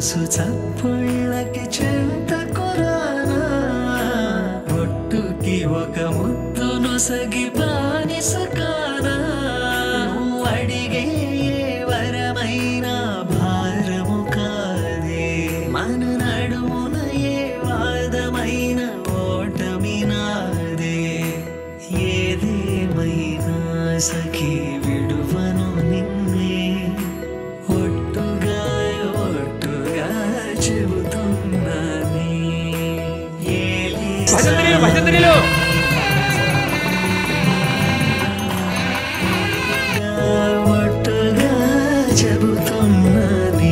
మనసు చప్పుళ్ళకి చెంత కొరానా ఒట్టుకి ఒక ముద్దును సగి బానిస కానా నువ్వు అడిగే ఏ వరమైనా భారము కాదే మన నడుమున ఏ వాదమైన ఓటమి నాదే ఏదేమైనా సఖీ విడువను నిన్నే ఒట్టుగా ఒట్టుగా చెబుతున్నానే ఏలి భజంత్రీలు భజంత్రీలు ఒట్టుగా చెబుతున్నానే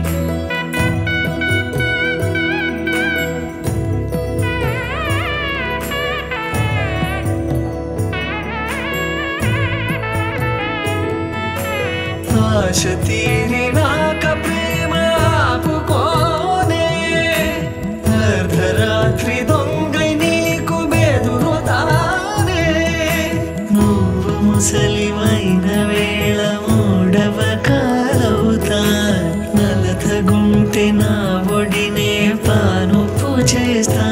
ఆశ తీరినాక ప్రేమ ఆపుకోనే అర్ధరాత్రి దొంగై నీకు బెదురుతానే నువ్వు ముసలివైన వేళ మూడవ కాలవుతా నలతగుంటే నా ఒడినే పానుపు చేస్తా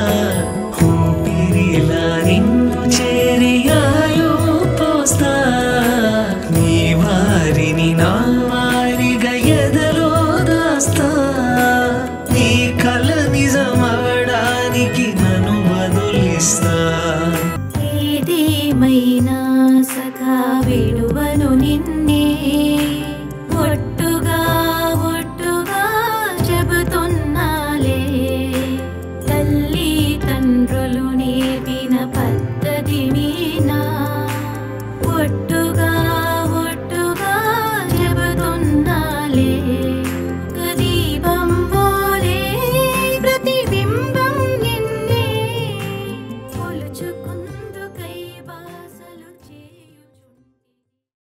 ఊపిరిలా నిన్ను చేరి ఆయు పోస్తా నీ వారిని నా వారిగా ఎదలో దాస్తా నీ కల నిజమవడానికి నన్ను బదులిస్తా ఏదేమైనా సఖా విడువను నిన్నే